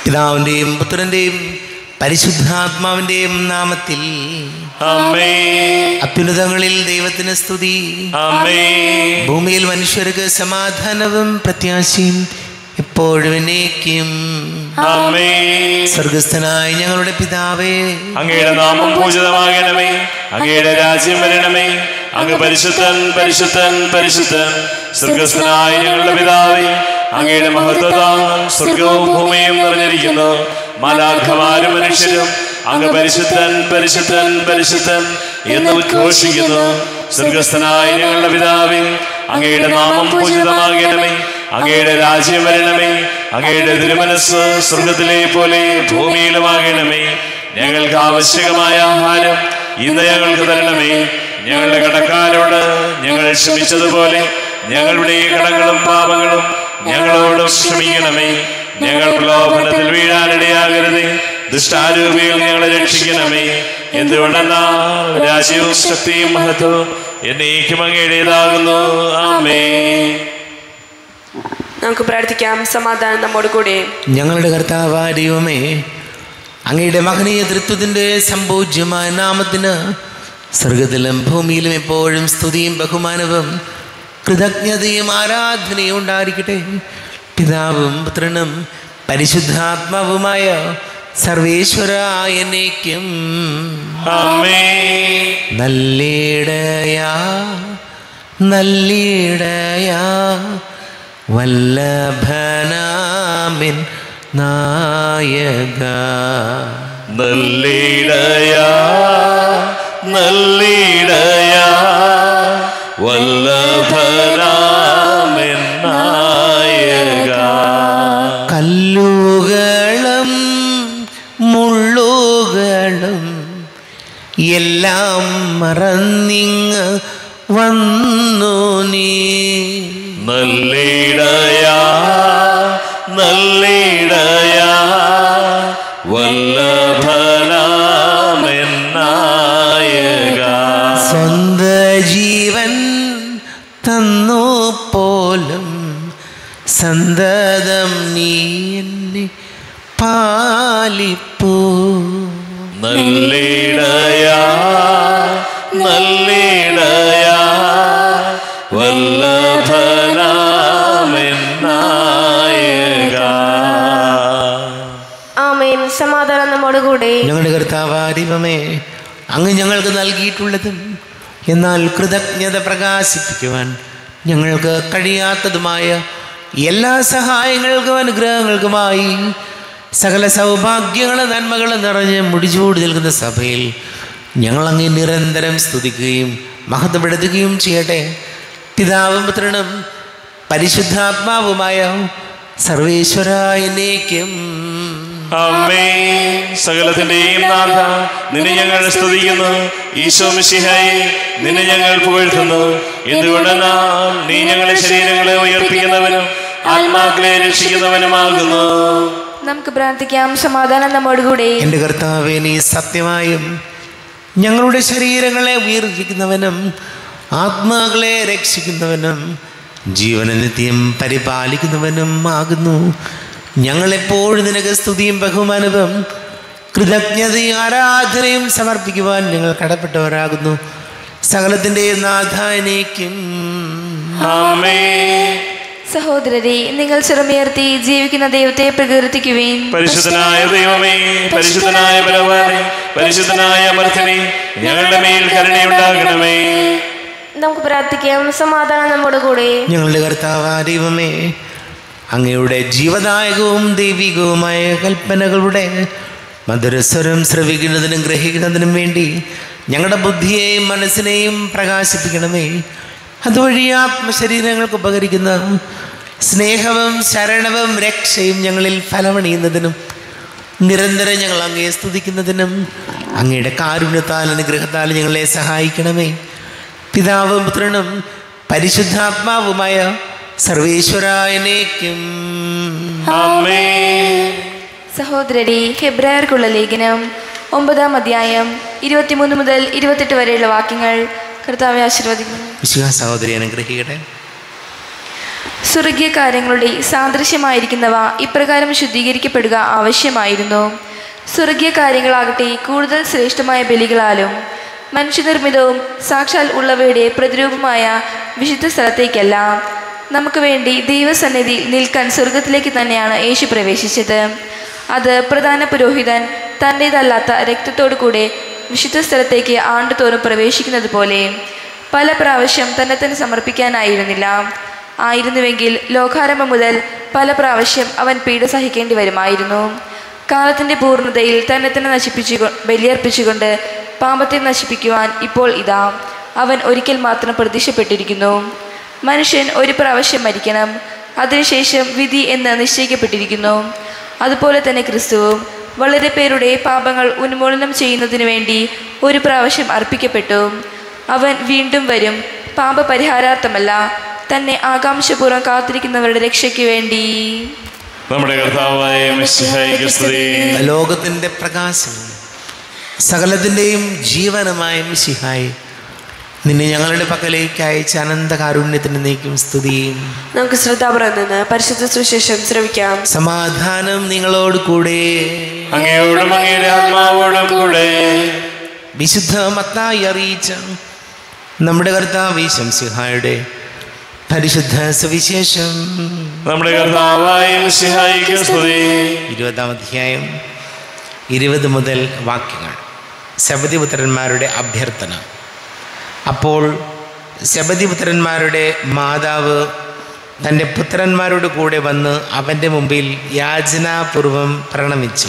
പിതാവിൻ്റെയും പുത്രൻ്റെയും പരിശുദ്ധാത്മാവിൻ്റെയും നാമത്തിൽ അമ്മേ അത്യുന്നതങ്ങളിൽ ദൈവത്തിന് സ്തുതി അമ്മേ ഭൂമിയിൽ മനുഷ്യർക്ക് സമാധാനവും പ്രത്യാശയും എപ്പോഴും എന്നേക്കും അമ്മേ സ്വർഗസ്ഥനായ ഞങ്ങളുടെ പിതാവേ അങ്ങയുടെ നാമം പൂജിതമാകണമേ അങ്ങയുടെ രാജ്യം വരണമേ അങ്ങ് പരിശുദ്ധൻ പരിശുദ്ധൻ പരിശുദ്ധൻ സ്വർഗസ്ഥനായ ഞങ്ങളുടെ പിതാവേ അങ്ങയുടെ മഹത്വതാം സ്വർഗവും ഭൂമിയും നിറഞ്ഞിരിക്കുന്നു മാലാഖമാരും മനുഷ്യരും അങ്ങ് പരിശുദ്ധൻ പരിശുദ്ധൻ പരിശുദ്ധൻ എന്ന് ഉദ്ഘോഷിക്കുന്നു സ്വർഗസ്ഥനായ ഞങ്ങളുടെ പിതാവേ അങ്ങയുടെ നാമം പൂജിതമാകണമേ അങ്ങയുടെ രാജ്യം വരണമേ അങ്ങയുടെ തിരുമനസ് സ്വർഗത്തിലെ പോലെ ഭൂമിയിലുമാകണമേ ഞങ്ങൾക്ക് ആവശ്യകമായ ആഹാരം ഇന്ന് ഞങ്ങൾക്ക് തരണമേ ഞങ്ങളുടെ കടക്കാരോട് ഞങ്ങൾ ക്ഷമിച്ചതുപോലെ ഞങ്ങളുടെ കടങ്ങളും പാപങ്ങളും ഞങ്ങളോട് ക്ഷമിക്കണമേ ഞങ്ങൾ പ്രലോഭനത്തിൽ വീഴാനിടയാകരുതേ ദുഷ്ടാരൂപിയിൽ ഞങ്ങളെ രക്ഷിക്കണമേ എന്തുകൊണ്ടെന്നാൽ രാജ്യവും ശക്തിയും മഹത്വവും എന്നേക്കും അങ്ങയുടേതാകുന്നു ആമേ നമുക്ക് പ്രാർത്ഥിക്കാം സമാധാനം നമ്മോട് കൂടെ ഞങ്ങളുടെ കർത്താവായ ദൈവമേ അങ്ങയുടെ മഹനീയ തൃത്വത്തിൻ്റെ സമ്പൂജ്യമായ നാമത്തിന് സ്വർഗത്തിലും ഭൂമിയിലും എപ്പോഴും സ്തുതിയും ബഹുമാനവും കൃതജ്ഞതയും ആരാധനയും ഉണ്ടായിരിക്കട്ടെ പിതാവും പുത്രനും പരിശുദ്ധാത്മാവുമായ സർവേശ്വരായനേക്കും ആമേ നല്ലിടയാ നല്ലിടയാ വല്ലഭനാമിൻ നായക നല്ലിടയാ നല്ലിടയാ വല്ലഭനാമെന്നായക കല്ലുകളും മുള്ളുകളും എല്ലാം മറന്നിങ് വന്നു നീ നല്ലിടയാ നല്ലിടയാ വല്ലഭനാമെന്നായക സ്വന്ത ജീവൻ തന്നു പോലും സന്തതം നീ എന്നെ പാലിപ്പൂ നല്ലിടയാ നല്ലിടയാ വല്ലഭനാമെന്നായക ആമേൻ സമാധാനം നമ്മോട് കൂടെ ഞങ്ങളുടെ കർത്താവാരിവമേ അങ്ങ് ഞങ്ങൾക്ക് നൽകിയിട്ടുള്ളതും എന്നാൽ കൃതജ്ഞത പ്രകാശിപ്പിക്കുവാൻ ഞങ്ങൾക്ക് കഴിയാത്തതുമായ എല്ലാ സഹായങ്ങൾക്കും അനുഗ്രഹങ്ങൾക്കുമായി സകല സൗഭാഗ്യങ്ങളും നന്മകളും നിറഞ്ഞ് മുടിചൂടി നിൽക്കുന്ന സഭയിൽ ഞങ്ങൾ അങ്ങ് നിരന്തരം സ്തുതിക്കുകയും മഹത്വപ്പെടുത്തുകയും ചെയ്യട്ടെ പിതാവും പുത്രനും പരിശുദ്ധാത്മാവുമായ സർവേശ്വരായനേക്കും അമ്മേ സകലത്തിന്റെയും നാഥ നിന്നെ ഞങ്ങൾ സ്തുതിക്കുന്നു ഈശോ മിശിഹായി നിന്നെ ഞങ്ങൾ പുകഴ്ത്തുന്നു എന്തുകൊണ്ടെന്നാൽ നീ ഞങ്ങളുടെ ശരീരങ്ങളെ ഉയർപ്പിക്കുന്നവനും ആത്മാക്കളെ രക്ഷിക്കുന്നവനുമാകുന്നു നമുക്ക് പ്രാർത്ഥിക്കാം സമാധാനം നമ്മോട് കൂടെ എൻ്റെ കർത്താവെ നീ സത്യമായും ഞങ്ങളുടെ ശരീരങ്ങളെ ഉയർപ്പിക്കുന്നവനും ആത്മാക്കളെ രക്ഷിക്കുന്നവനും ജീവന നിത്യം പരിപാലിക്കുന്നവനും ആകുന്നു ഞങ്ങളെപ്പോഴും നിനക്ക് സ്തുതിയും ബഹുമാനവും കൃതജ്ഞതയും ആരാധനയും സമർപ്പിക്കുവാൻ ഞങ്ങൾ കടപ്പെട്ടവരാകുന്നു സകലത്തിൻ്റെയും നാഥാനേക്കും അമ്മേ സഹോദരരെ നിങ്ങൾ ചിറമുയർത്തി ജീവിക്കുന്ന ദൈവത്തെ പ്രകീർത്തിക്കുവേൻ പരിശുദ്ധനായ ദൈവമേ പരിശുദ്ധനായ ബലവാനെ പരിശുദ്ധനായ അമർത്തനെ ഞങ്ങളുടെ മേൽ കരുണയുണ്ടാകണമേ നമുക്ക് പ്രാർത്ഥിക്കാം സമാധാനം നമ്മോട് കൂടെ ഞങ്ങളുടെ കർത്താവ് ദൈവമേ അങ്ങയുടെ ജീവദായകവും ദൈവികവുമായ കൽപ്പനകളുടെ മധുരസ്വരം ശ്രവിക്കുന്നതിനും ഗ്രഹിക്കുന്നതിനും വേണ്ടി ഞങ്ങളുടെ ബുദ്ധിയെയും മനസ്സിനെയും പ്രകാശിപ്പിക്കണമേ അതുവഴി ആത്മശരീരങ്ങൾക്ക് ഉപകരിക്കുന്ന സ്നേഹവും ശരണവും രക്ഷയും ഞങ്ങളിൽ ഫലമണിയുന്നതിനും നിരന്തരം ഞങ്ങൾ അങ്ങയെ സ്തുതിക്കുന്നതിനും അങ്ങയുടെ കാരുണ്യത്താൽ അനുഗ്രഹത്താൽ ഞങ്ങളെ സഹായിക്കണമേ പിതാവും പുത്രനും പരിശുദ്ധാത്മാവുമായ സർവേശ്വരായനേക്കും അമ്മേ സഹോദരരെ ഹെബ്രായർക്കുള്ള ലേഖനം ഒമ്പതാം അധ്യായം ഇരുപത്തിമൂന്ന് മുതൽ ഇരുപത്തെട്ട് വരെയുള്ള വാക്യങ്ങൾ കർത്താവെ ആശീർവദിക്കുന്നു വിശ്വാസ സഹോദരി അനുഗ്രഹിക്കട്ടെ സ്വർഗീയ കാര്യങ്ങളുടെ സാദൃശ്യമായിരിക്കുന്നവ ഇപ്രകാരം ശുദ്ധീകരിക്കപ്പെടുക ആവശ്യമായിരുന്നു സ്വർഗീയ കാര്യങ്ങളാകട്ടെ കൂടുതൽ ശ്രേഷ്ഠമായ ബലികളാലും മനുഷ്യനിർമ്മിതവും സാക്ഷാൽ ഉള്ളവയുടെ പ്രതിരൂപമായ വിശുദ്ധ സ്ഥലത്തേക്കല്ല നമുക്ക് വേണ്ടി ദൈവസന്നിധിയിൽ നിൽക്കാൻ സ്വർഗത്തിലേക്ക് തന്നെയാണ് യേശു പ്രവേശിച്ചത് അത് പ്രധാന പുരോഹിതൻ തൻ്റേതല്ലാത്ത രക്തത്തോടു കൂടെ വിശുദ്ധ സ്ഥലത്തേക്ക് ആണ്ടുതോറും പ്രവേശിക്കുന്നത് പോലെ പല പ്രാവശ്യം തന്നെ തന്നെ സമർപ്പിക്കാനായിരുന്നില്ല ആയിരുന്നുവെങ്കിൽ ലോകാരംഭം മുതൽ പല പ്രാവശ്യം അവൻ പീഡ സഹിക്കേണ്ടി വരുമായിരുന്നു കാലത്തിൻ്റെ പൂർണ്ണതയിൽ തന്നെ തന്നെ നശിപ്പിച്ചു ബലിയർപ്പിച്ചുകൊണ്ട് പാപത്തെ നശിപ്പിക്കുവാൻ ഇപ്പോൾ ഇതാ അവൻ ഒരിക്കൽ മാത്രം പ്രത്യക്ഷപ്പെട്ടിരിക്കുന്നു മനുഷ്യൻ ഒരു പ്രാവശ്യം മരിക്കണം അതിനുശേഷം വിധി എന്ന് നിശ്ചയിക്കപ്പെട്ടിരിക്കുന്നു അതുപോലെ തന്നെ ക്രിസ്തുവും വളരെ പേരുടെ പാപങ്ങൾ ഉന്മൂലനം ചെയ്യുന്നതിനു വേണ്ടി ഒരു പ്രാവശ്യം അർപ്പിക്കപ്പെട്ടു അവൻ വീണ്ടും വരും പാപപരിഹാരാർത്ഥമല്ല തന്നെ ആകാംക്ഷപൂർവ്വം കാത്തിരിക്കുന്നവരുടെ രക്ഷയ്ക്ക് വേണ്ടി നമ്മുടെ കർത്താവായ മിശിഹായിക്ക് സ്തുതി ലോകത്തിൻ്റെ പ്രകാശം സകലത്തിൻ്റെയും ജീവനമായ മിശിഹായി നിന്നെ ഞങ്ങളുടെ പക്കലേക്ക് അയച്ച അനന്ത കാരുണ്യത്തിന് നീക്കും സ്തുതിയും നമുക്ക് ശ്രദ്ധാപുരം നിന്ന് പരിശുദ്ധ സുശേഷം ശ്രവിക്കാം സമാധാനം നിങ്ങളോട് കൂടെ അങ്ങയോടും അങ്ങയുടെ ആത്മാവോടും കൂടെ വിശുദ്ധ മത്തായി അറിയിച്ച നമ്മുടെ കർത്താവ് ശംസിഹായുടെ പരിശുദ്ധ സുവിശേഷം നമ്മുടെ കർത്താവായ മിശിഹായിക്ക് സ്തുതി ഇരുപതാം അധ്യായം ഇരുപത് മുതൽ വാക്യങ്ങൾ ശബദിപുത്രന്മാരുടെ അഭ്യർത്ഥന അപ്പോൾ ശബദിപുത്രന്മാരുടെ മാതാവ് തൻ്റെ പുത്രന്മാരോട് കൂടെ വന്ന് അവൻ്റെ മുമ്പിൽ യാചനാപൂർവം പ്രണമിച്ചു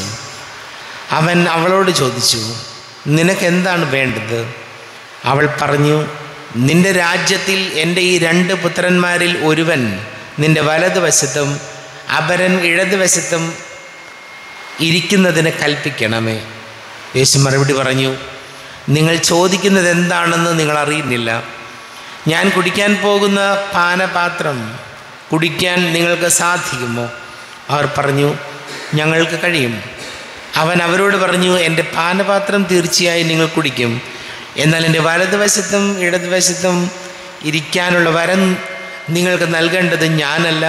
അവൻ അവളോട് ചോദിച്ചു നിനക്ക് എന്താണ് വേണ്ടത് അവൾ പറഞ്ഞു നിന്റെ രാജ്യത്തിൽ എൻ്റെ ഈ രണ്ട് പുത്രന്മാരിൽ ഒരുവൻ നിന്റെ വലതുവശത്തും അപരൻ ഇടതുവശത്തും ഇരിക്കുന്നതിന് കൽപ്പിക്കണമേ യേശു മറുപടി പറഞ്ഞു നിങ്ങൾ ചോദിക്കുന്നത് എന്താണെന്ന് നിങ്ങൾ അറിയുന്നില്ല ഞാൻ കുടിക്കാൻ പോകുന്ന പാനപാത്രം കുടിക്കാൻ നിങ്ങൾക്ക് സാധിക്കുമോ അവർ പറഞ്ഞു ഞങ്ങൾക്ക് കഴിയും അവൻ അവരോട് പറഞ്ഞു എൻ്റെ പാനപാത്രം തീർച്ചയായും നിങ്ങൾ കുടിക്കും എന്നാൽ എൻ്റെ വലതുവശത്തും ഇടതുവശത്തും ഇരിക്കാനുള്ള വരം നിങ്ങൾക്ക് നൽകേണ്ടത് ഞാനല്ല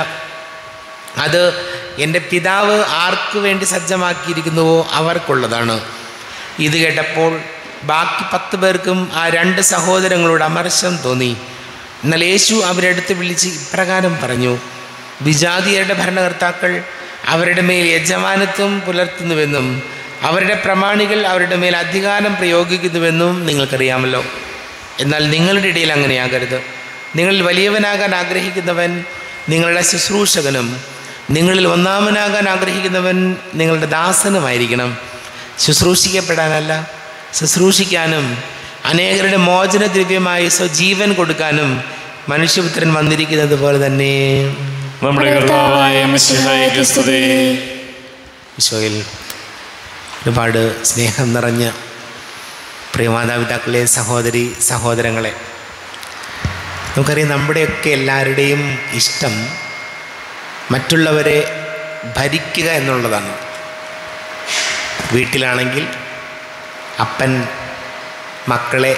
അത് എൻ്റെ പിതാവ് ആർക്കു വേണ്ടി സജ്ജമാക്കിയിരിക്കുന്നുവോ അവർക്കുള്ളതാണ് ഇത് കേട്ടപ്പോൾ ബാക്കി പത്ത് പേർക്കും ആ രണ്ട് സഹോദരങ്ങളോട് അമർശം തോന്നി എന്നാൽ യേശു അവരെടുത്ത് വിളിച്ച് ഇപ്രകാരം പറഞ്ഞു വിജാതിയരുടെ ഭരണകർത്താക്കൾ അവരുടെ മേൽ യജമാനത്വം പുലർത്തുന്നുവെന്നും അവരുടെ പ്രമാണികൾ അവരുടെ മേൽ അധികാരം പ്രയോഗിക്കുന്നുവെന്നും നിങ്ങൾക്കറിയാമല്ലോ എന്നാൽ നിങ്ങളുടെ ഇടയിൽ അങ്ങനെയാകരുത് നിങ്ങളിൽ വലിയവനാകാൻ ആഗ്രഹിക്കുന്നവൻ നിങ്ങളുടെ ശുശ്രൂഷകനും നിങ്ങളിൽ ഒന്നാമനാകാൻ ആഗ്രഹിക്കുന്നവൻ നിങ്ങളുടെ ദാസനുമായിരിക്കണം ശുശ്രൂഷിക്കപ്പെടാനല്ല ശുശ്രൂഷിക്കാനും അനേകരുടെ മോചനദ്രവ്യമായി സ്വജീവൻ കൊടുക്കാനും മനുഷ്യപുത്രൻ വന്നിരിക്കുന്നത് പോലെ തന്നെ നമ്മുടെ കർത്താവായ മിശിഹായിക്ക് സ്തുതി ഈശോയിൽ ഒരുപാട് സ്നേഹം നിറഞ്ഞ പ്രിയമാതാപിതാക്കളെ സഹോദരി സഹോദരങ്ങളെ നമുക്കറിയാം നമ്മുടെയൊക്കെ എല്ലാവരുടെയും ഇഷ്ടം മറ്റുള്ളവരെ ഭരിക്കുക എന്നുള്ളതാണ് വീട്ടിലാണെങ്കിൽ അപ്പൻ മക്കളെ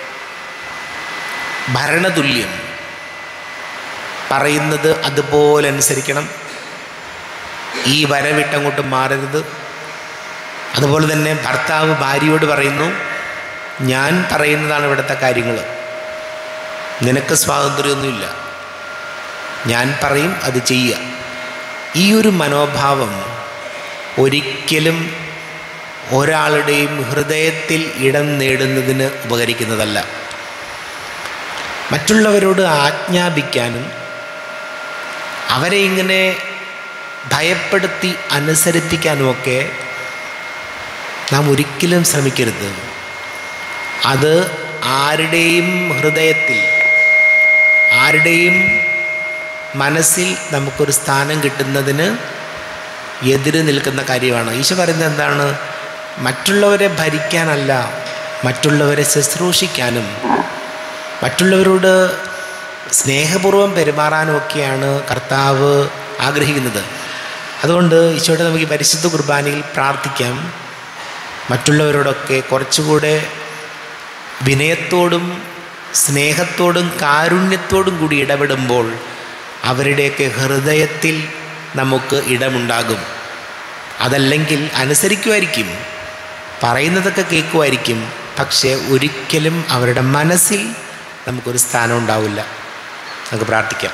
ഭരണതുല്യം പറയുന്നത് അതുപോലെ അനുസരിക്കണം ഈ വരവിട്ടങ്ങോട്ട് മാറരുത് അതുപോലെ തന്നെ ഭർത്താവ് ഭാര്യയോട് പറയുന്നു ഞാൻ പറയുന്നതാണ് ഇവിടുത്തെ കാര്യങ്ങൾ നിനക്ക് സ്വാതന്ത്ര്യമൊന്നുമില്ല ഞാൻ പറയും അത് ചെയ്യുക ഈ ഒരു മനോഭാവം ഒരിക്കലും ഒരാളുടെയും ഹൃദയത്തിൽ ഇടം നേടുന്നതിന് ഉപകരിക്കുന്നതല്ല മറ്റുള്ളവരോട് ആജ്ഞാപിക്കാനും അവരെ ഇങ്ങനെ ഭയപ്പെടുത്തി അനുസരിപ്പിക്കാനുമൊക്കെ നാം ഒരിക്കലും ശ്രമിക്കരുത് അത് ആരുടെയും ഹൃദയത്തിൽ ആരുടെയും മനസ്സിൽ നമുക്കൊരു സ്ഥാനം കിട്ടുന്നതിന് എതിര് നിൽക്കുന്ന കാര്യമാണ് ഈശോ പറയുന്നത് എന്താണ് മറ്റുള്ളവരെ ഭരിക്കാനല്ല മറ്റുള്ളവരെ ശുശ്രൂഷിക്കാനും മറ്റുള്ളവരോട് സ്നേഹപൂർവ്വം പെരുമാറാനും ഒക്കെയാണ് കർത്താവ് ആഗ്രഹിക്കുന്നത് അതുകൊണ്ട് ഈശോയുടെ നമുക്ക് ഈ പരിശുദ്ധ കുർബാനയിൽ പ്രാർത്ഥിക്കാം മറ്റുള്ളവരോടൊക്കെ കുറച്ചുകൂടെ വിനയത്തോടും സ്നേഹത്തോടും കാരുണ്യത്തോടും കൂടി ഇടപെടുമ്പോൾ അവരുടെയൊക്കെ ഹൃദയത്തിൽ നമുക്ക് ഇടമുണ്ടാകും അതല്ലെങ്കിൽ അനുസരിക്കുമായിരിക്കും പറയുന്നതൊക്കെ കേൾക്കുമായിരിക്കും പക്ഷേ ഒരിക്കലും അവരുടെ മനസ്സിൽ നമുക്കൊരു സ്ഥാനം ഉണ്ടാവില്ല നമുക്ക് പ്രാർത്ഥിക്കാം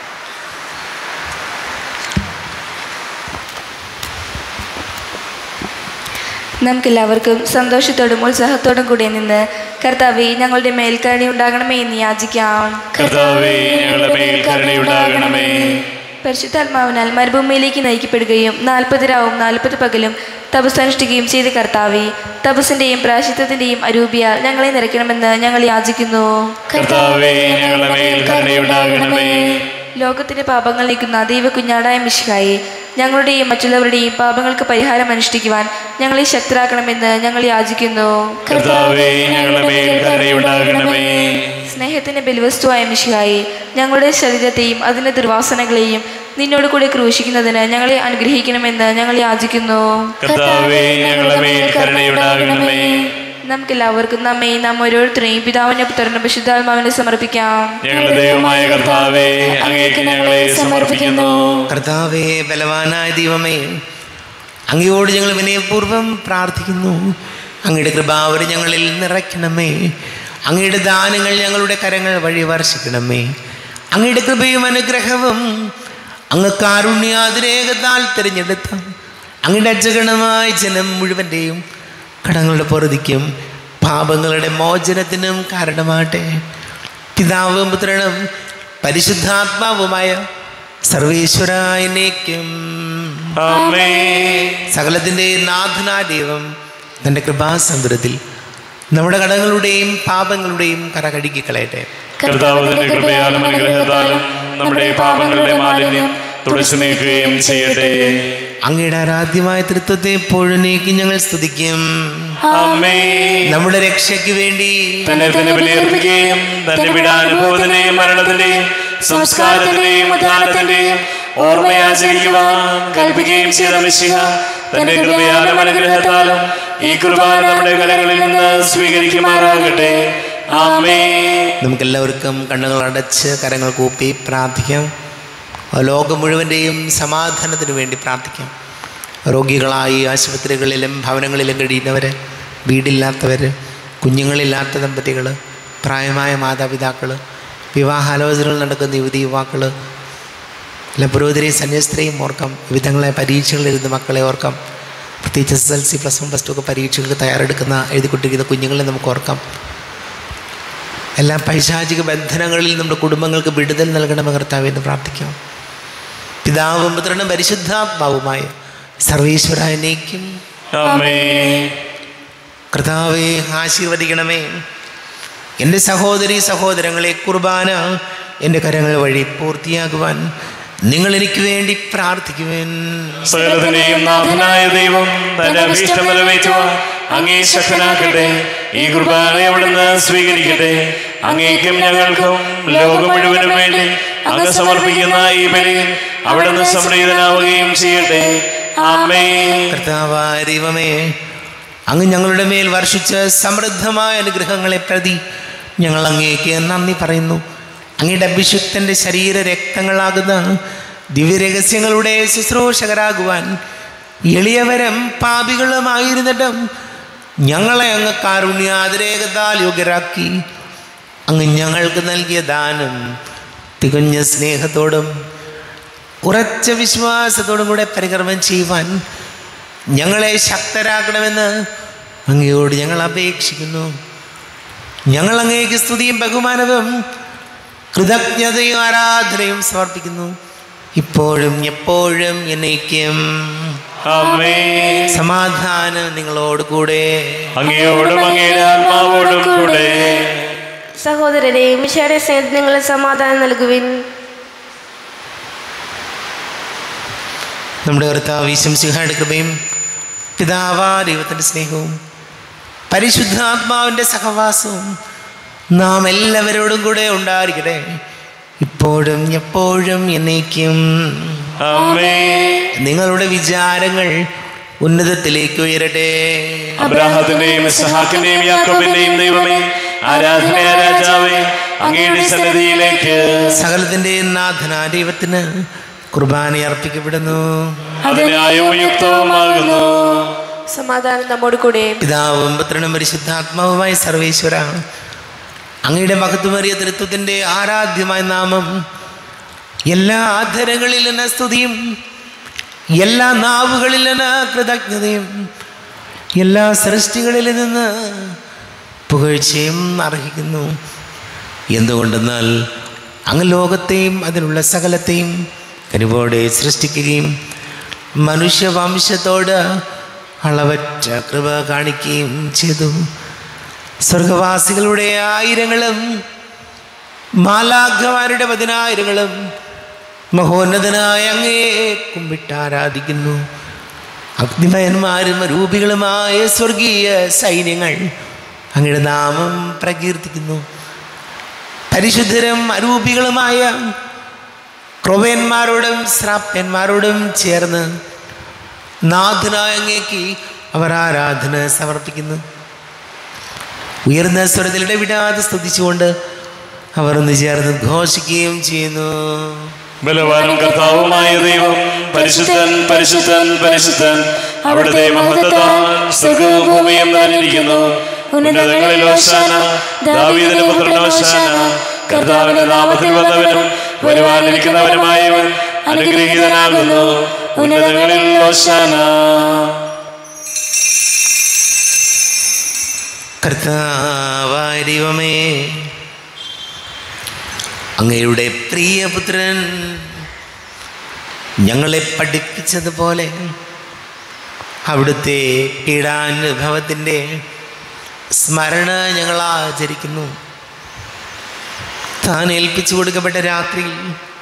നമുക്കെല്ലാവർക്കും സന്തോഷത്തോടും ഉത്സാഹത്തോടും കൂടി നിന്ന് കർത്താവെ ഞങ്ങളുടെ മേൽക്കരണി ഉണ്ടാകണമേ എന്ന് യാചിക്കാം കർത്താവേ ഞങ്ങളുടെ മേൽ കരുണയുണ്ടാകണമേ പരിശുദ്ധാത്മാവിനാൽ മരുഭൂമിയിലേക്ക് നയിക്കപ്പെടുകയും നാൽപ്പത് രാവും നാൽപ്പത് പകലും തപസ് അനുഷ്ഠിക്കുകയും ചെയ്ത കർത്താവെ തപസ്സിന്റെയും പ്രാശിത്വത്തിന്റെയും അരൂപിയാൽ ഞങ്ങളെ നിറയ്ക്കണമെന്ന് ഞങ്ങൾ യാചിക്കുന്നു കർത്താവേ ഞങ്ങളുടെ മേൽ കരുണയുണ്ടാകണമേ ലോകത്തിന്റെ പാപങ്ങൾ നീക്കുന്ന ദൈവ കുഞ്ഞാടായ മിശിഹായെ ഞങ്ങളുടെയും മറ്റുള്ളവരുടെയും പാപങ്ങൾക്ക് പരിഹാരം അനുഷ്ഠിക്കുവാൻ ഞങ്ങളെ ശക്തരാക്കണമെന്ന് ഞങ്ങൾ യാചിക്കുന്നു കർത്താവേ ഞങ്ങളുടെ മേൽ കരുണയുണ്ടാകണമേ സ്നേഹത്തിന്റെ ബലിവസ്തുവായ മിശിഹായെ ഞങ്ങളുടെ ശരീരത്തെയും അതിന്റെ ദുർവാസനകളെയും നിന്നോട് കൂടെ ക്രൂശിക്കുന്നതിന് ഞങ്ങളെ അനുഗ്രഹിക്കണമെന്ന് ഞങ്ങൾ യാചിക്കുന്നു കർത്താവേ ഞങ്ങളുടെ മേൽ കരുണയുണ്ടാകണമേ നമുക്കെല്ലാവർക്കും നമ്മെ നാം ഓരോരുത്തരെയും പിതാവിന്റെ പുത്രനും വിശുദ്ധാത്മാവിനെ സമർപ്പിക്കാം ഞങ്ങളുടെ ദൈവമായ കർത്താവേ അങ്ങേക്ക് ഞങ്ങളെ സമർപ്പിക്കുന്നു കർത്താവേ ബലവാനായ ദൈവമേ അങ്ങയോട് ഞങ്ങൾ വിനയപൂർവ്വം പ്രാർത്ഥിക്കുന്നു അങ്ങയുടെ കൃപാവര് ഞങ്ങളിൽ നിറയ്ക്കണമേ അങ്ങയുടെ ദാനങ്ങൾ ഞങ്ങളുടെ കരങ്ങൾ വഴി വർഷിക്കണമേ അങ്ങയുടെ കൃപയും അനുഗ്രഹവും അങ്ങ് കാരുണ്യാതിരേകത്താൽ തിരഞ്ഞെടുത്ത അങ്ങയുടെ അജഗണമായ ജനം മുഴുവൻ്റെയും കടങ്ങളുടെ പൊറുതിക്കും പാപങ്ങളുടെ മോചനത്തിനും കാരണമാട്ടെ പിതാവും പുത്രനും പരിശുദ്ധാത്മാവുമായ സർവേശ്വരായനേക്കും ആമേ സകലത്തിൻ്റെ നാഥനാ ദൈവം തൻ്റെ കൃപാസമുദ്രത്തിൽ നമ്മുടെ കടങ്ങളുടെയും പാപങ്ങളുടെയും കര കഴുകിക്കളയട്ടെ കർത്താവിന്റെ കൃപയാലും അനുഗ്രഹത്താലും നമ്മുടെ പാപങ്ങളുടെ മാലിന്യം തുടച്ചു നീക്കുകയും ചെയ്യട്ടെ അങ്ങയുടെ ആരാധ്യമായ തൃത്വത്തെ എപ്പോഴും നീക്കി ഞങ്ങൾ സ്തുതിക്കും അമ്മേ നമ്മുടെ രക്ഷയ്ക്ക് വേണ്ടി തന്നെ തന്നെ ബലിയർപ്പിക്കുകയും തന്റെ വിടാനുഭവത്തിന്റെയും മരണത്തിന്റെയും സംസ്കാരത്തിന്റെയും ഉദ്ധാനത്തിന്റെയും ഓർമ്മയാചരിക്കുവാൻ കൽപ്പിക്കുകയും ചെയ്ത മിശിഹ തന്റെ കൃപയാലും അനുഗ്രഹത്താലും ഈ കുർബാന നമ്മുടെ കലകളിൽ നിന്ന് സ്വീകരിക്കുമാറാകട്ടെ ആമേ നമുക്കെല്ലാവർക്കും കണ്ണുകൾ അടച്ച് കരങ്ങൾ കൂപ്പി പ്രാർത്ഥിക്കാം ലോകം മുഴുവൻ്റെയും സമാധാനത്തിന് വേണ്ടി പ്രാർത്ഥിക്കാം രോഗികളായി ആശുപത്രികളിലും ഭവനങ്ങളിലും കഴിയുന്നവർ വീടില്ലാത്തവർ കുഞ്ഞുങ്ങളില്ലാത്ത ദമ്പതികൾ പ്രായമായ മാതാപിതാക്കൾ വിവാഹാലോചനകൾ നടക്കുന്ന യുവതി യുവാക്കൾ എല്ലാം പുരോഹിതരെയും സന്യസ്തരെയും ഓർക്കാം വിവിധങ്ങളെ പരീക്ഷകളിലിരുന്ന് മക്കളെ ഓർക്കാം പ്രത്യേകിച്ച് S L C plus one plus two ഒക്കെ പരീക്ഷകൾക്ക് തയ്യാറെടുക്കുന്ന എഴുതിക്കൊണ്ടിരിക്കുന്ന കുഞ്ഞുങ്ങളെ നമുക്ക് ഓർക്കാം എല്ലാ പൈശാചിക ബന്ധനങ്ങളിൽ നമ്മുടെ കുടുംബങ്ങൾക്ക് വിടുതൽ നൽകണമെന്ന് കർത്താവ് എന്ന് പ്രാർത്ഥിക്കാം പിതാവും പുത്രനും പരിശുദ്ധാത്മാവുമായ സർവീശ്വരനേക്കും ആമേ കർത്താവെ ആശീർവദിക്കണമേ എൻ്റെ സഹോദരി സഹോദരങ്ങളെ കുർബാന എൻ്റെ കരങ്ങൾ വഴി പൂർത്തിയാകുവാൻ നിങ്ങൾ എനിക്ക് വേണ്ടി പ്രാർത്ഥിക്കുവാൻ സകലത്തിന്റെയും നാഥനായ ദൈവം തന്റെ അഭീഷ്ടം നിറവേറ്റുവാൻ അങ്ങേ ശക്തനാക്കട്ടെ ഈ കുർബാന അവിടുന്ന് സ്വീകരിക്കട്ടെ അങ്ങേക്കും ഞങ്ങൾക്കും ലോകം മുഴുവനും വേണ്ടി അങ്ങ് സമർപ്പിക്കുന്ന ഈ ബലിയിൽ അവിടുന്ന് സംപ്രീതനാവുകയും ചെയ്യട്ടെ ആമേ കർത്താവായ ദൈവമേ അങ്ങ് ഞങ്ങളുടെ മേൽ വർഷിച്ച സമൃദ്ധമായ അനുഗ്രഹങ്ങളെ പ്രതി ഞങ്ങൾ അങ്ങേക്ക് നന്ദി പറയുന്നു അങ്ങയുടെ അഭിഷിക്തൻ്റെ ശരീര രക്തങ്ങളാകുന്ന ദിവ്യരഹസ്യങ്ങളുടെ ശുശ്രൂഷകരാകുവാൻ എളിയവരും പാപികളുമായിരുന്നിട്ടും ഞങ്ങളെ അങ്ങ് കാരുണ്യാതിരേകത്താൽ യോഗ്യരാക്കി അങ്ങ് ഞങ്ങൾക്ക് നൽകിയ ദാനം തികഞ്ഞ സ്നേഹത്തോടും ഉറച്ച വിശ്വാസത്തോടും കൂടെ പരികർമ്മം ചെയ്യുവാൻ ഞങ്ങളെ ശക്തരാക്കണമെന്ന് അങ്ങയോട് ഞങ്ങൾ അപേക്ഷിക്കുന്നു ഞങ്ങൾ അങ്ങേക്ക് സ്തുതിയും ബഹുമാനവും കൃതജ്ഞതയും ആരാധനയും സമർപ്പിക്കുന്നു ഇപ്പോഴും എപ്പോഴും എന്നേക്കും ആമേ സമാധാനം നിങ്ങളോട് കൂടെ അങ്ങയോടും അങ്ങയുടെ ആത്മാവോടും കൂടെ സഹോദരരെ മിശയുടെ സ്നേഹത്തിൽ നിങ്ങൾ സമാധാനം നൽകുവിൻ നമ്മുടെ കർത്താവ് ഈശംസിഹായുടെ കൃപയും പിതാവാ ദൈവത്തിൻ്റെ സ്നേഹവും പരിശുദ്ധാത്മാവിൻ്റെ സഹവാസവും നാം എല്ലാവരോടും കൂടെ ഉണ്ടായിരിക്കട്ടെ ഇപ്പോഴും എപ്പോഴും എന്നേക്കും ആമേ നിങ്ങളുടെ വിചാരങ്ങൾ ഉന്നതത്തിലേക്ക് ഉയരട്ടെ അബ്രാഹത്തിന്റെയും ഇസ്ഹാക്കിന്റെയും യാക്കോബിന്റെയും ദൈവമേ ആരാധനയ രാജാവേ അങ്ങയുടെ സന്നിധിയിലേക്ക് സകലത്തിൻ്റെ നാഥനാ ദൈവത്തിന് കുർബാന അർപ്പിക്കപ്പെടുന്നു അതിനായും യുക്തവുമാകുന്നു സമാധാനം നമ്മോട് കൂടെ പിതാവും പുത്രനും പരിശുദ്ധാത്മാവുമായ സർവേശ്വര അങ്ങയുടെ മഹത്വമേറിയ തൃത്വത്തിൻ്റെ ആരാധ്യമായ നാമം എല്ലാ ആധരങ്ങളിൽ നിന്ന് സ്തുതിയും എല്ലാ നാവുകളിൽ നിന്ന് കൃതജ്ഞതയും എല്ലാ സൃഷ്ടികളിൽ നിന്ന് പുകഴ്ചയും അർഹിക്കുന്നു എന്തുകൊണ്ടെന്നാൽ അങ്ങ് ലോകത്തെയും അതിലുള്ള സകലത്തെയും കരുവോടെ സൃഷ്ടിക്കുകയും മനുഷ്യവംശത്തോട് അളവറ്റ കൃപ കാണിക്കുകയും ചെയ്തു സ്വർഗവാസികളുടെ ആയിരങ്ങളും മാലാഖമാരുടെ പതിനായിരങ്ങളും മഹോന്നതനായ അങ്ങേ കുമ്പിട്ട് ആരാധിക്കുന്നു അഗ്നിമയന്മാരും രൂപികളുമായ സ്വർഗീയ സൈന്യങ്ങൾ അങ്ങയുടെ നാമം പ്രകീർത്തിക്കുന്നു പരിശുദ്ധരും അരൂപികളുമായ ക്രൊവന്മാരോടും ശ്രാപ്യന്മാരോടും ചേർന്ന് നാഥനായ അങ്ങേക്ക് അവർ ആരാധന സമർപ്പിക്കുന്നു ഉയർന്ന സ്വരത്തിൽ ഇടവിടാതെ സ്തുതിച്ചുകൊണ്ട് അവർ ഒന്ന് ചേർന്ന് ഘോഷിക്കുകയും ചെയ്യുന്നു ബലവാനും കർത്താവുമായ ദൈവം പരിശുദ്ധൻ പരിശുദ്ധൻ പരിശുദ്ധൻ അവിടുത്തെ മഹത്വത്താൽ സ്വർഗവും ഭൂമിയും നിറഞ്ഞിരിക്കുന്നു ഉന്നതങ്ങളിൽ ഓശാന ദാവീദിന് പുത്രൻ ഓശാന കർത്താവിന്റെ നാമത്തിൽ വന്നവനും വരുവാനിരിക്കുന്നവനുമായവൻ അനുഗ്രഹീതനാകുന്നു ഉന്നതങ്ങളിൽ ഓശാന കർത്താവായ ദൈവമേ അങ്ങയുടെ പ്രിയപുത്രൻ ഞങ്ങളെ പഠിപ്പിച്ചതുപോലെ അവിടുത്തെ പീഡാനുഭവത്തിൻ്റെ സ്മരണ ഞങ്ങൾ ആചരിക്കുന്നു താൻ ഏൽപ്പിച്ചു കൊടുക്കപ്പെട്ട രാത്രിയിൽ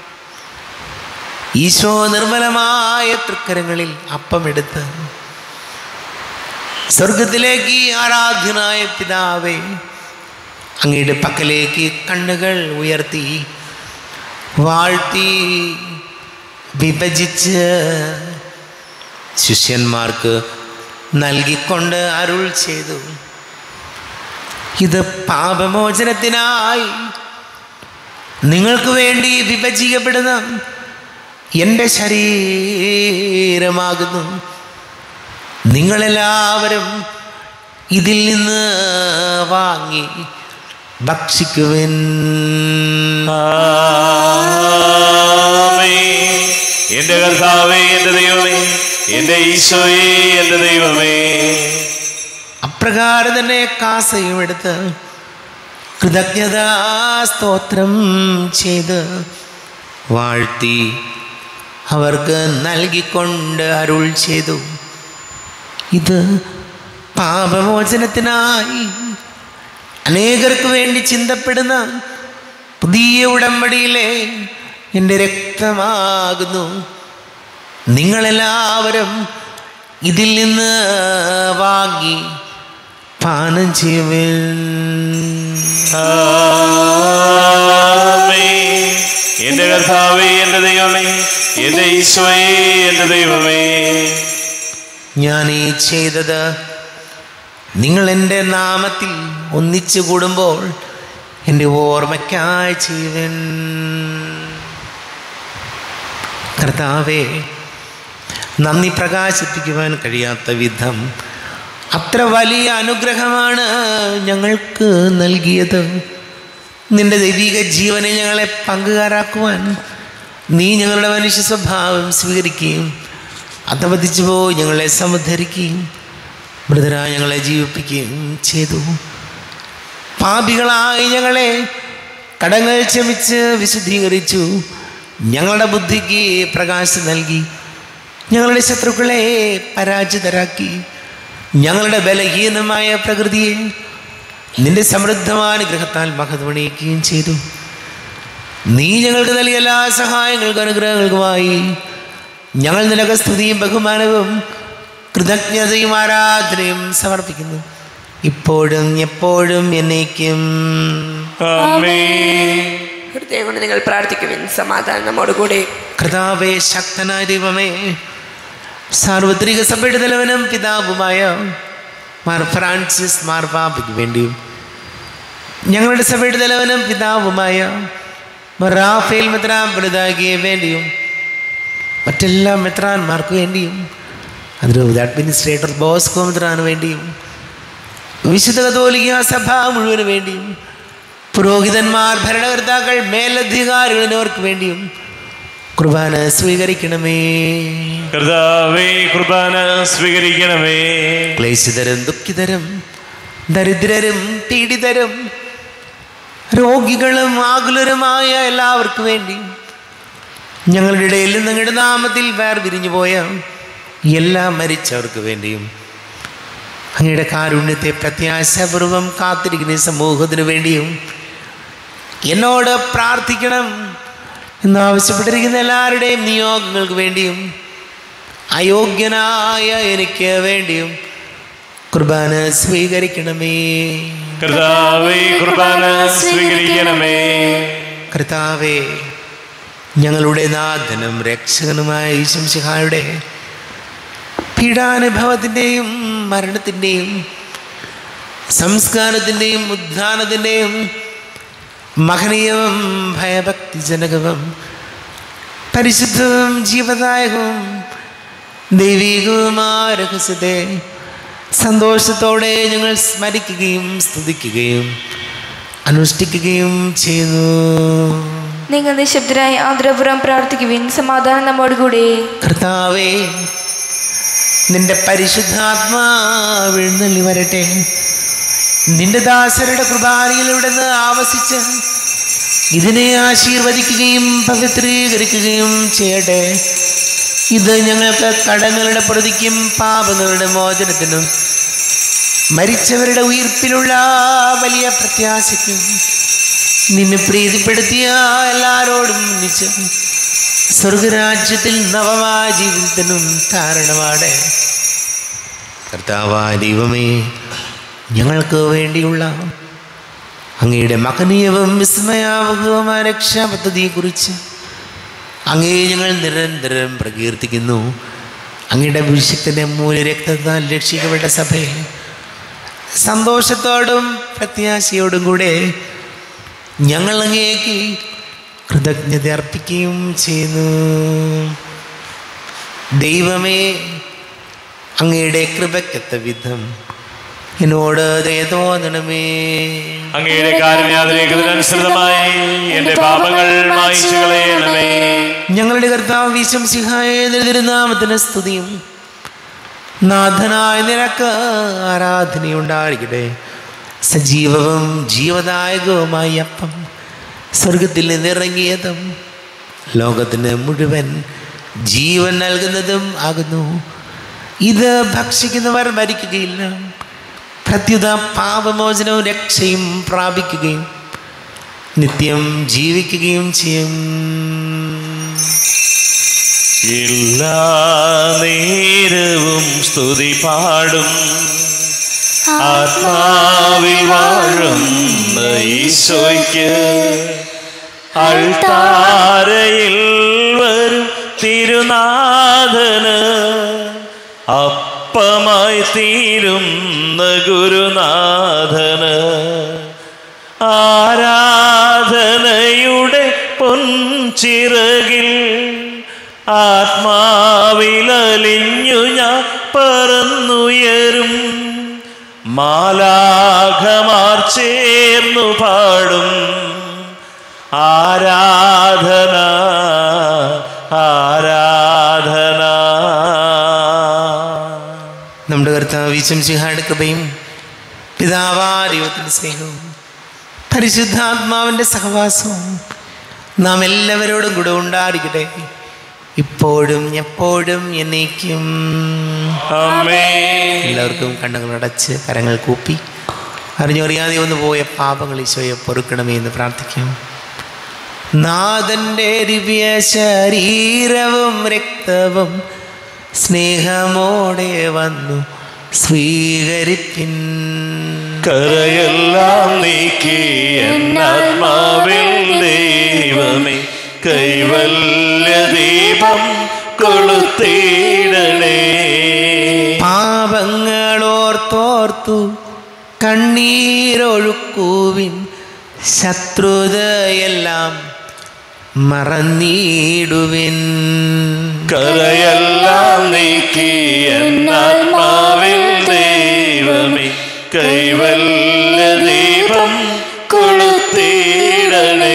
ഈശോ നിർമ്മലമായ തൃക്കരങ്ങളിൽ അപ്പമെടുത്ത് സ്വർഗത്തിലേക്ക് ആരാധ്യനായ പിതാവേ അങ്ങയുടെ പക്കലേക്ക് കണ്ണുകൾ ഉയർത്തി വാഴ്ത്തി വിഭജിച്ച് ശിഷ്യന്മാർക്ക് നൽകിക്കൊണ്ട് അരുൾ ചെയ്തു ഇത് പാപമോചനത്തിനായി നിങ്ങൾക്ക് വേണ്ടി വിഭജിക്കപ്പെടുന്ന എൻ്റെ ശരീരമാകുന്നു നിങ്ങളെല്ലാവരും ഇതിൽ നിന്ന് വാങ്ങി ഭക്ഷിക്കുവിൻ ആമേൻ. എന്റെ കർത്താവേ എന്റെ ദൈവമേ എന്റെ ഈശോയേ എന്റെ ദൈവമേ അപ്രകാരം തന്നെ കാസയും എടുത്ത് കൃതജ്ഞതാ സ്തോത്രം ചെയ്ത് വാഴ്ത്തി അവർക്ക് നൽകിക്കൊണ്ട് അരുൾ ചെയ്തു ഇത് പാപമോചനത്തിനായി അനേകർക്ക് വേണ്ടി ചിന്തപ്പെടുന്ന പുതിയ ഉടമ്പടിയിലെ എൻ്റെ രക്തമാകുന്നു നിങ്ങളെല്ലാവരും ഇതിൽ നിന്ന് വാങ്ങി പാനം ചെയ്യുവിൻ ആമേൻ. എന്റെ കർത്താവേ എന്റെ ദൈവമേ എന്റെ ഈശോയേ എന്റെ ദൈവമേ ഞാൻ ഈ ചെയ്തത് നിങ്ങൾ എൻ്റെ നാമത്തിൽ ഒന്നിച്ചു കൂടുമ്പോൾ എൻ്റെ ഓർമ്മയ്ക്കായി ചെയ്യുവൻ കർത്താവേ നന്ദി പ്രകാശിപ്പിക്കുവാൻ കഴിയാത്ത വിധം അത്ര വലിയ അനുഗ്രഹമാണ് ഞങ്ങൾക്ക് നൽകിയത് നിന്റെ ദൈവിക ജീവനെ ഞങ്ങളെ പങ്കുകാരാക്കുവാൻ നീ ഞങ്ങളുടെ മനുഷ്യ സ്വഭാവം സ്വീകരിക്കുകയും അധവധിച്ചു പോയി ഞങ്ങളെ സമുദ്ധരിക്കുകയും മൃതരായ ഞങ്ങളെ ജീവിപ്പിക്കുകയും ചെയ്തു പാപികളായി ഞങ്ങളെ കടങ്ങൾ ക്ഷമിച്ച് വിശുദ്ധീകരിച്ചു ഞങ്ങളുടെ ബുദ്ധിക്ക് പ്രകാശം നൽകി ഞങ്ങളുടെ ശത്രുക്കളെ പരാജിതരാക്കി ഞങ്ങളുടെ ബലഹീനമായ പ്രകൃതിയെ നിന്റെ സമൃദ്ധമായ അനുഗ്രഹത്താൽ മഹത്വണിയിക്കുകയും ചെയ്തു നീ ഞങ്ങൾക്ക് നൽകിയ എല്ലാ സഹായങ്ങൾക്കും അനുഗ്രഹങ്ങൾക്കുമായി ഞങ്ങൾ നിനക്ക് സ്തുതിയും ബഹുമാനവും കൃതജ്ഞതയും ആരാധനയും സമർപ്പിക്കുന്നു ഇപ്പോഴും എപ്പോഴും എന്നേക്കും ആമേൻ ഹൃദയം കൊണ്ട് നിങ്ങൾ പ്രാർത്ഥിക്കുവിൻ സമാധാനം നമ്മോട് കൂടെ കർത്താവേ ശക്തനായ ദൈവമേ സാർവത്രിക സഭയുടെ തലവനും പിതാവുമായ മാർ ഫ്രാൻസിസ് മാർപാപ്പയ്ക്ക് വേണ്ടിയും ഞങ്ങളുടെ സഭയുടെ തലവനും പിതാവുമായ റാഫേൽ മെത്രാൻ വലുതാകിയ വേണ്ടിയും മറ്റെല്ലാ മെത്രാന്മാർക്ക് വേണ്ടിയും അതിന് അഡ്മിനിസ്ട്രേറ്റർ ബോസ്കോ മെത്രാന് വേണ്ടിയും വിശുദ്ധ കത്തോലിക്ക സഭ മുഴുവന് വേണ്ടിയും പുരോഹിതന്മാർ ഭരണകർത്താക്കൾ മേലധികാരികൾ എന്നിവർക്ക് വേണ്ടിയും കുർബാന സ്വീകരിക്കണമേ കർത്താവേ കുർബാന സ്വീകരിക്കണമേ ക്ലേശിതരും ദുഃഖിതരും ദരിദ്രരും പീഡിതരും രോഗികളും ആകുലരുമായ എല്ലാവർക്കും വേണ്ടി ഞങ്ങളുടെ ഇടയിൽ നിങ്ങളുടെ നാമത്തിൽ വേർപിരിഞ്ഞു പോയ എല്ലാ മരിച്ചവർക്ക് വേണ്ടിയും അങ്ങയുടെ കാരുണ്യത്തെ പ്രത്യാശപൂർവം കാത്തിരിക്കുന്ന ഈ സമൂഹത്തിന് വേണ്ടിയും എന്നോട് പ്രാർത്ഥിക്കണം എന്നാവശ്യപ്പെട്ടിരിക്കുന്ന എല്ലാവരുടെയും നിയോഗങ്ങൾക്ക് വേണ്ടിയും അയോഗ്യനായ എനിക്ക് വേണ്ടിയും കുർബാന സ്വീകരിക്കണമേ കർത്താവേ കുർബാന സ്വീകരിക്കണമേ കർത്താവേ ഞങ്ങളുടെ നാഥനും രക്ഷകനുമായ ഈശംശിഹായുടെ പീഡാനുഭവത്തിൻ്റെയും മരണത്തിൻ്റെയും സംസ്കാരത്തിൻ്റെയും ഉദ്ധാനത്തിൻ്റെയും മഹനീയവും ഭയഭക്തിജനകവും പരിശുദ്ധവും ജീവദായകവും ദൈവികവുമായ രഹസ്യത്തെ സന്തോഷത്തോടെ ഞങ്ങൾ സ്മരിക്കുകയും സ്തുതിക്കുകയും അനുഷ്ഠിക്കുകയും ചെയ്യുന്നു നിങ്ങൾ നിശബ്ദരായി ആദരപുറം പ്രാർത്ഥിക്കുവിൻ സമാധാനം നമ്മോടുകൂടെ കർത്താവേ നിന്റെ പരിശുദ്ധാത്മാവിഴുന്നള്ളി വരട്ടെ നിന്റെ ദാസരുടെ കുർബാനയിലൂടെ നിന്ന് ആവസിച്ച് ഇതിനെ ആശീർവദിക്കുകയും പവിത്രീകരിക്കുകയും ചെയ്യട്ടെ ഇത് ഞങ്ങൾക്ക് കടങ്ങളുടെ പ്രതിക്കും പാപങ്ങളുടെ മോചനത്തിനും മരിച്ചവരുടെ ഉയിർപ്പിലുള്ള വലിയ പ്രത്യാശയ്ക്കും നിന്നെ പ്രീതിപ്പെടുത്തിയ എല്ലാരോടും ഒന്നിച്ച് സ്വർഗരാജ്യത്തിൽ നവമായ ജീവിതത്തിനും കാരണമാണ് കർത്താവായ ദൈവമേ ഞങ്ങൾക്ക് വേണ്ടിയുള്ള അങ്ങയുടെ മകനീയവും വിസ്മയാവഹവുമായ രക്ഷാപദ്ധതിയെക്കുറിച്ച് അങ്ങേ ഞങ്ങൾ നിരന്തരം പ്രകീർത്തിക്കുന്നു അങ്ങയുടെ അഭിഷേകത്തിൻ്റെ മൂലരക്തത്താൽ രക്ഷിക്കപ്പെട്ട സഭയെ സന്തോഷത്തോടും പ്രത്യാശയോടും കൂടെ ഞങ്ങൾ അങ്ങേക്ക് കൃതജ്ഞത അർപ്പിക്കുകയും ചെയ്യുന്നു ദൈവമേ അങ്ങയുടെ കൃപയ്ക്കത്ത വിധം എന്നോട് ദയ തോന്നണമേ അങ്ങയുടെ കാരുണ്യാതിരേഖത്തിനനുസൃതമായി എന്റെ പാപങ്ങൾ മായിച്ചു കളയണമേ ഞങ്ങളുടെ കർത്താവ് വിശം സിഹായ തിരുനാമത്തിന് സ്തുതിയും നാഥനായ നിനക്ക് ആരാധനയുണ്ടായിരിക്കട്ടെ സജീവവും ജീവദായകവുമായ അപ്പം സ്വർഗത്തിൽ നിന്നിറങ്ങിയതും ലോകത്തിന് മുഴുവൻ ജീവൻ നൽകുന്നതും ആകുന്നു ഇത് ഭക്ഷിക്കുന്നവർ മരിക്കുകയില്ല പ്രത്യുത പാപമോചനവും രക്ഷയും പ്രാപിക്കുകയും നിത്യം ജീവിക്കുകയും ചെയ്യും എല്ലാ നേരവും സ്തുതി പാടും ആത്മാവിൽ വാഴുന്ന ഈശോയ്ക്ക് അൾത്താരയിൽ വരും തിരുനാഥന് അപ്പമായി തീരുന്ന ഗുരുനാഥന് ആരാധനയുടെ പൊൻചിറകിൽ ആത്മാവിലലിഞ്ഞു ഞാൻ പറന്നുയരും മാലാഘമാർ ചേർന്നു പാടും ആരാധന ആരാധന നമ്മുടെ കർത്താവ് വിശംസിഹായുടെ കൃപയും പിതാവാ ദൈവത്തിൻ്റെ സ്നേഹവും പരിശുദ്ധാത്മാവിൻ്റെ സഹവാസവും നാം എല്ലാവരോടും കൂടെ ഉണ്ടായിരിക്കട്ടെ ഇപ്പോഴും എപ്പോഴും എന്നേക്കും അമ്മേ എല്ലാവർക്കും കണ്ണുകൾ അടച്ച് കരങ്ങൾ കൂപ്പി അറിഞ്ഞറിയാതെ ഒന്ന് പോയ പാപങ്ങൾ ഈശോയെ പൊറുക്കണമേ എന്ന് പ്രാർത്ഥിക്കാം നാഥൻ്റെ ദിവ്യ ശരീരവും രക്തവും സ്നേഹമോടെ വന്നു സ്വീകരിപ്പിൻ കരയെല്ലാം നീക്കി എന്നാത്മാവിൽ ദൈവമേ കൈവല്യ ദീപം കൊളുത്തിടണേ പാപങ്ങളോർത്തോർത്തു കണ്ണീരൊഴുക്കുവിൻ ശത്രുതയെല്ലാം മറന്നിടുവിൻ കരയെല്ലാം നീക്കി എന്നാത്മാവിൽ ദൈവമേ കൈവല്യ ദീപം കൊളുത്തിടണേ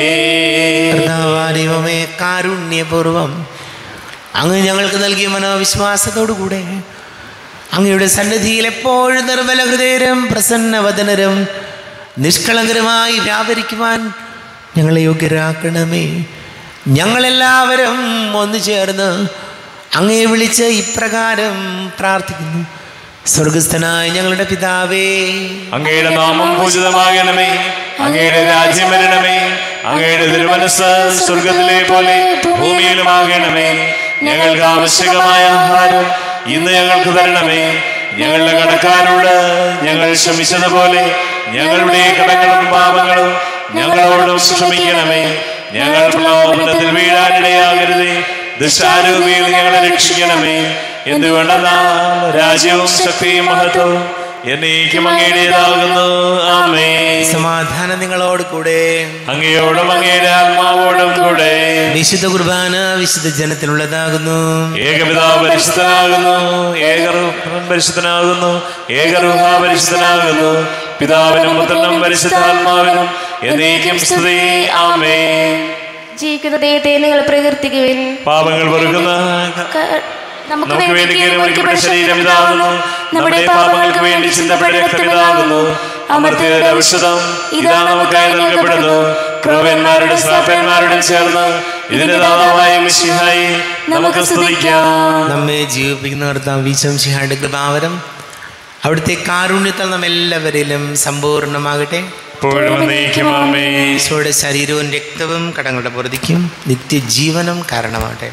കർത്താവാദിവമേ കാരുണ്യപൂർവം അങ്ങ് ഞങ്ങൾക്ക് നൽകിയ മനോവിശ്വാസത്തോടുകൂടെ അങ്ങയുടെ സന്നിധിയിൽ എപ്പോഴും നിർമ്മല ഹൃദയരും പ്രസന്നവദനരും നിഷ്കളങ്കരമായി വ്യാപരിക്കുവാൻ ഞങ്ങളെ യോഗ്യരാക്കണമേ ഞങ്ങളെല്ലാവരും ഒന്നു ചേർന്ന് അങ്ങയെ വിളിച്ച് ഇപ്രകാരം പ്രാർത്ഥിക്കുന്നു സ്വർഗസ്ഥനായ ഞങ്ങളുടെ പിതാവേ അങ്ങയുടെ നാമം പൂജിതമാകണമേ അങ്ങയുടെ രാജ്യം വരണമേ അങ്ങയുടെ തിരുമനസ് സ്വർഗത്തിലെ പോലെ ഭൂമിയിലുമാകണമേ ഞങ്ങൾക്ക് ആവശ്യകമായ ആഹാരം ഇന്ന് ഞങ്ങൾക്ക് തരണമേ ഞങ്ങളുടെ കടക്കാരോട് ഞങ്ങൾ ക്ഷമിച്ചതുപോലെ ഞങ്ങളുടെ കടങ്ങളും പാപങ്ങളും ഞങ്ങളോടും ക്ഷമിക്കണമേ ഞങ്ങൾ പ്രലോഭനത്തിൽ വീഴാനിടയാകരുതേ ദുഷ്ടാരൂപിയിൽ ഞങ്ങളെ രക്ഷിക്കണമേ എന്തുകൊണ്ടെന്നാൽ രാജ്യവും ശക്തിയും മഹത്വവും എന്നേക്കും അങ്ങയുടേതാകുന്നു ആമേ സമാധാനം നിങ്ങളോട് കൂടെ അങ്ങയോടും അങ്ങയുടെ ആത്മാവോടും കൂടെ വിശുദ്ധ കുർബാന വിശുദ്ധ ജനത്തിനുള്ളതാകുന്നു ഏകപിതാവ് പരിശുദ്ധനാകുന്നു ഏകറുഹൻ പരിശുദ്ധനാകുന്നു ഏകറുഹ പരിശുദ്ധനാകുന്നു പിതാവിനും പുത്രനും പരിശുദ്ധാത്മാവിനും എന്നേക്കും സ്തുതി ആമേ ജീവിക്കുന്ന ദൈവത്തെ നിങ്ങൾ പ്രകീർത്തിക്കുവിൻ പാപങ്ങൾ പൊറുക്കുന്ന ക- നമുക്ക് നമുക്ക് വേണ്ടി വേണ്ടി കീഴ്മറിക്കപ്പെട്ട ശരീരം ഇതാകുന്നു നമ്മുടെ പാപങ്ങൾക്ക് വേണ്ടി ചിന്തപ്പെട്ട രക്തം ഇതാകുന്നു അമർത്തിയുടെ ഔഷധം ഇതാ നമുക്കായി നൽകപ്പെടുന്നു ക്രോവന്മാരുടെ ശ്രാപ്പന്മാരുടെ ചേർന്ന് ഇതിന്റെ ദാതാവായ മിശിഹായി നമുക്ക് സ്തുതിക്കാം നമ്മെ ജീവിപ്പിക്കുന്ന കർത്താവ് വിശംസിഹായുടെ കൃപാവരം അവിടുത്തെ കാരുണ്യത്താൽ നാം എല്ലാവരിലും സമ്പൂർണ്ണമാകട്ടെ ഇപ്പോഴും എന്നേക്കും ആമേ ഈശോയുടെ ശരീരവും രക്തവും കടങ്ങളുടെ പൊറുതിക്കും നിത്യജീവനം കാരണമാകട്ടെ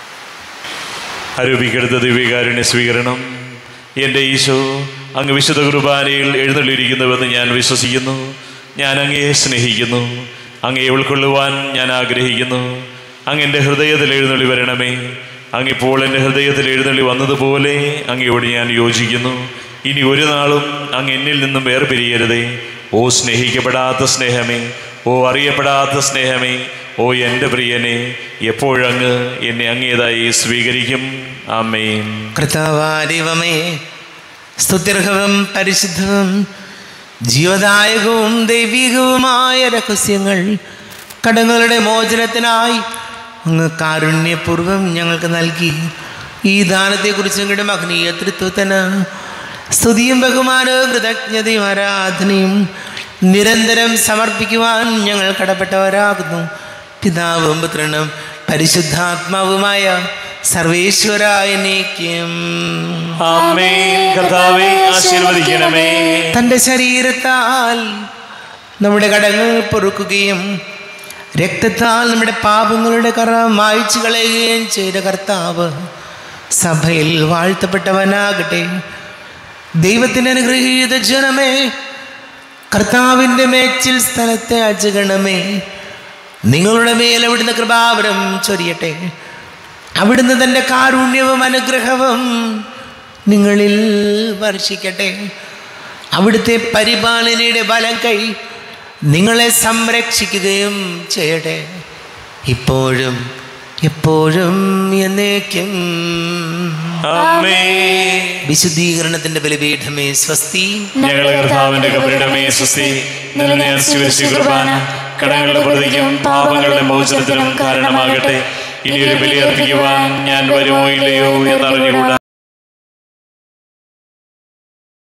അരൂപിക്കെടുത്ത ദിവ്യകാരുണ്യ സ്വീകരണം എൻ്റെ ഈശോ അങ്ങ് വിശുദ്ധ കുർബാനയിൽ എഴുന്നള്ളിയിരിക്കുന്നുവെന്ന് ഞാൻ വിശ്വസിക്കുന്നു ഞാൻ അങ്ങയെ സ്നേഹിക്കുന്നു അങ്ങയെ ഉൾക്കൊള്ളുവാൻ ഞാൻ ആഗ്രഹിക്കുന്നു അങ്ങ് എൻ്റെ ഹൃദയത്തിൽ എഴുന്നള്ളി വരണമേ അങ്ങിപ്പോൾ എൻ്റെ ഹൃദയത്തിൽ എഴുന്നള്ളി വന്നതുപോലെ അങ്ങയോട് ഞാൻ യോജിക്കുന്നു ഇനി ഒരു നാളും അങ്ങ് എന്നിൽ നിന്നും വേർപിരിയരുതേ ഓ സ്നേഹിക്കപ്പെടാത്ത സ്നേഹമേ ഓ അറിയപ്പെടാത്ത സ്നേഹമേ ഓ എൻ്റെ പ്രിയനെ എപ്പോഴങ്ങ് എന്നെ അങ്ങേതായി സ്വീകരിക്കും ആമേൻ കർത്താവാരിവമേ സ്തുത്യർഹവും പരിശുദ്ധവും ജീവദായകവും ദൈവികവുമായ രഹസ്യങ്ങൾ കടങ്ങളുടെ മോചനത്തിനായി അങ്ങ് കാരുണ്യപൂർവം ഞങ്ങൾക്ക് നൽകി ഈ ദാനത്തെക്കുറിച്ച് ഞങ്ങളുടെ മഹനീയ തൃത്വത്തിന് സ്തുതിയും ബഹുമാനവും കൃതജ്ഞതയും ആരാധനയും നിരന്തരം സമർപ്പിക്കുവാൻ ഞങ്ങൾ കടപ്പെട്ടവരാകുന്നു പിതാവും പുത്രനും പരിശുദ്ധാത്മാവുമായ സർവേശ്വരായ നീക്കും ആമേൻ കർത്താവെ ആശീർവദിക്കണമേ തൻ്റെ ശരീരത്താൽ നമ്മുടെ കടങ്ങൾ പൊറുക്കുകയും രക്തത്താൽ നമ്മുടെ പാപങ്ങളുടെ കറ മായ്ച്ചു കളയുകയും ചെയ്ത കർത്താവ് സഭയിൽ വാഴ്ത്തപ്പെട്ടവനാകട്ടെ ദൈവത്തിൻ്റെ അനുഗ്രഹീത ജനമേ കർത്താവിൻ്റെ മേച്ചിൽ സ്ഥലത്തെ അജഗണമേ നിങ്ങളുടെ മേൽ അവിടുന്ന് കൃപാവരം ചൊരിയട്ടെ അവിടുന്ന് തൻ്റെ കാരുണ്യവും അനുഗ്രഹവും നിങ്ങളിൽ വർഷിക്കട്ടെ അവിടുത്തെ പരിപാലനയുടെ ബലം കൈ നിങ്ങളെ സംരക്ഷിക്കുകയും ചെയ്യട്ടെ ഇപ്പോഴും എപ്പോഴും എന്നേക്കും ആമേൻ വിശുദ്ധീകരണത്തിന്റെ ബലിപീഠമേ സ്വസ്തി ഞങ്ങളെ കർത്താവിന്റെ കബറിടമേ സ്വസ്തി നിന്നെ ഞാൻ സ്വീകരിച്ച കുർബാന കടങ്ങളുടെ പ്രതിക്കും പാപങ്ങളുടെ മോചനത്തിനും കാരണമാകട്ടെ ഇനി ഒരു ബലി അർപ്പിക്കുവാൻ ഞാൻ വരുമോ ഇല്ലയോ എന്നറിഞ്ഞുകൂടാ